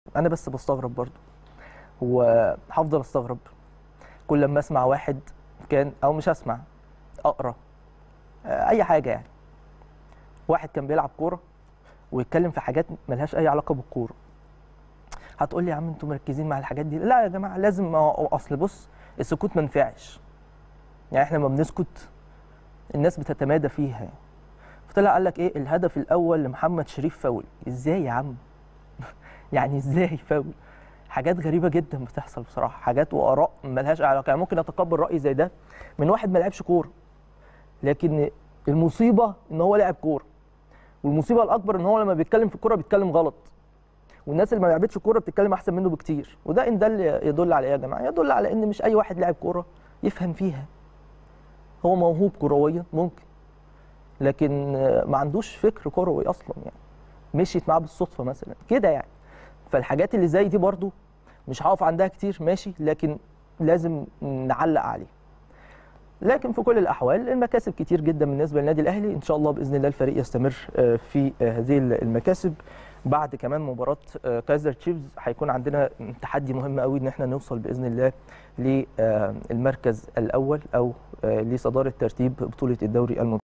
انا بس بستغرب برضو وهفضل استغرب كل لما اسمع واحد كان او مش اسمع اقرا آه، اي حاجه يعني واحد كان بيلعب كوره ويتكلم في حاجات ملهاش اي علاقه بالكوره هتقول لي يا عم انتوا مركزين مع الحاجات دي لا يا جماعه لازم ما هو اصل بص السكوت ما ينفعش يعني احنا لما بنسكت الناس بتتمادى فيها يعني. فطلع قال لك ايه الهدف الاول لمحمد شريف فاول ازاي يا عم يعني ازاي فاول حاجات غريبه جدا بتحصل بصراحه حاجات واراء ملهاش علاقه يعني ممكن اتقبل راي زي ده من واحد ما لعبش كوره لكن المصيبه ان هو لعب كوره والمصيبه الاكبر ان هو لما بيتكلم في الكوره بيتكلم غلط والناس اللي ما لعبتش كوره بتتكلم احسن منه بكتير وده ان ده اللي يدل على ايه يا جماعه يدل على ان مش اي واحد لاعب كوره يفهم فيها هو موهوب كرويا ممكن لكن ما عندوش فكر كروي اصلا يعني مشيت معاه بالصدفه مثلا كده يعني فالحاجات اللي زي دي برضو مش هقف عندها كتير ماشي لكن لازم نعلق عليه لكن في كل الاحوال المكاسب كتير جدا بالنسبه للنادي الاهلي ان شاء الله باذن الله الفريق يستمر آه، في آه، هذه المكاسب بعد كمان مباراه آه، كايزر تشيفز هيكون عندنا تحدي مهم قوي ان احنا نوصل باذن الله للمركز الاول او آه، لصداره ترتيب بطوله الدوري الممتاز